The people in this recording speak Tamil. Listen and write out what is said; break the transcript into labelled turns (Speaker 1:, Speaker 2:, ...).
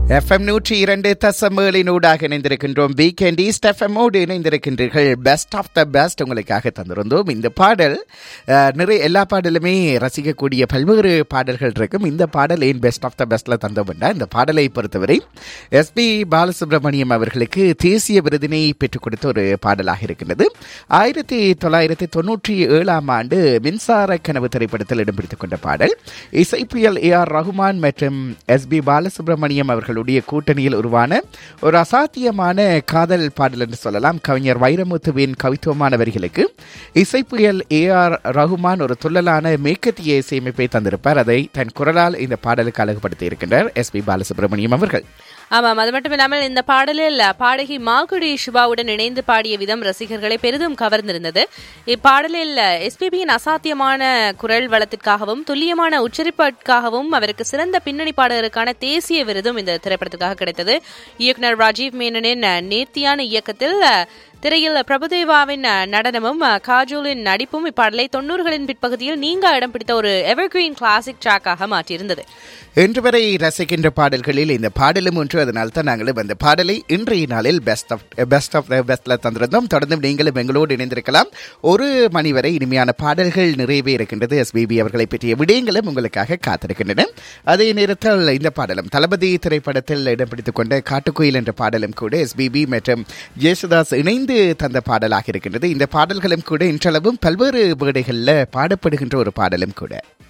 Speaker 1: எஃப்எம் நூற்றி இரண்டு தசமேலினூடாக இணைந்திருக்கின்றோம் வீக்கெண்ட் ஈஸ்ட் எஃப்எம்மோடு இணைந்திருக்கின்றீர்கள் பெஸ்ட் ஆஃப் த பெஸ்ட் உங்களுக்காக தந்திருந்தோம் இந்த பாடல் அஹ், நிறைய எல்லா பாடலுமே ரசிக்கக்கூடிய பல்வேறு பாடல்கள் இருக்கும் இந்த பாடல் ஏன் பெஸ்ட் ஆஃப் த பெஸ்ட்ல தந்தோம்னா இந்த பாடலை பொறுத்தவரை எஸ்பி பாலசுப்ரமணியம் அவர்களுக்கு தேசிய விருதினை பெற்றுக் கொடுத்த ஒரு பாடலாக இருக்கின்றது ஆயிரத்தி தொள்ளாயிரத்தி தொண்ணூற்றி ஏழாம் ஆண்டு மின்சார கனவு திரைப்படத்தில் இடம்பிடித்துக் கொண்ட பாடல் இசைப்புயல் ஏ ஆர் ரகுமான் மற்றும் எஸ் பி பாலசுப்ரமணியம் அவர்களுடைய கூட்டணியில் உருவான ஒரு அசாத்தியமான காதல் பாடல் என்று சொல்லலாம் கவிஞர் வைரமுத்துவின் கவித்துவமான வரிகளுக்கு இசைப்புயல் ஏ ஆர் ரகுமான் ஒரு துள்ளலான மேற்கத்திய இசையமைப்பை தந்திருப்பார் அதை தன் குரலால் இந்த பாடலுக்கு அழகுபடுத்தி இருக்கின்றார் எஸ் பி பாலசுப்ரமணியம் அவர்கள்
Speaker 2: ஆமாம் அது மட்டும் இல்லாமல் இந்த பாடலில் பாடகி மாகுடி சிவாவுடன் இணைந்து பாடிய விதம் ரசிகர்களை பெரிதும் கவர்ந்திருந்தது இப்பாடலில் எஸ்பிபியின் அசாத்தியமான குரல் வளத்திற்காகவும் துல்லியமான உச்சரிப்பிற்காகவும் அவருக்கு சிறந்த பின்னணி பாடகருக்கான தேசிய விருதும் இந்த திரைப்படத்துக்காக கிடைத்தது இயக்குனர் ராஜீவ் மேனனின் நேர்த்தியான இயக்கத்தில் திரையில் பிரபுதேவாவின் நடனமும் காஜோலின் நடிப்பும் இப்பாடலை தொண்ணூறுகளின் பிற்பகுதியில் நீங்க இடம் பிடித்த ஒரு எவர்கிரீன் கிளாசிக் ட்ராக்காக மாற்றியிருந்தது
Speaker 1: இன்று வரை ரசிக்கின்ற பாடல்களில் இந்த பாடலும் ஒன்று அதனால் தான் நாங்களும் அந்த பாடலை இன்றைய நாளில் best of best of the பெஸ்ட்ல தந்திருந்தோம் தொடர்ந்து நீங்களும் எங்களோடு இணைந்திருக்கலாம் ஒரு மணி வரை இனிமையான பாடல்கள் நிறையவே இருக்கின்றது எஸ்பிபி அவர்களை பற்றிய விடயங்களும் உங்களுக்காக காத்திருக்கின்றன அதே நேரத்தில் இந்த பாடலும் தளபதி திரைப்படத்தில் இடம் பிடித்துக் கொண்ட காட்டுக்குயில் என்ற பாடலும் கூட எஸ்பிபி மற்றும் ஜேசுதாஸ் இணைந்து தந்த பாடலாக இருக்கின்றது இந்த பாடல்களும் கூட இன்றளவும் பல்வேறு வேடைகளில் பாடப்படுகின்ற ஒரு பாடலும் கூட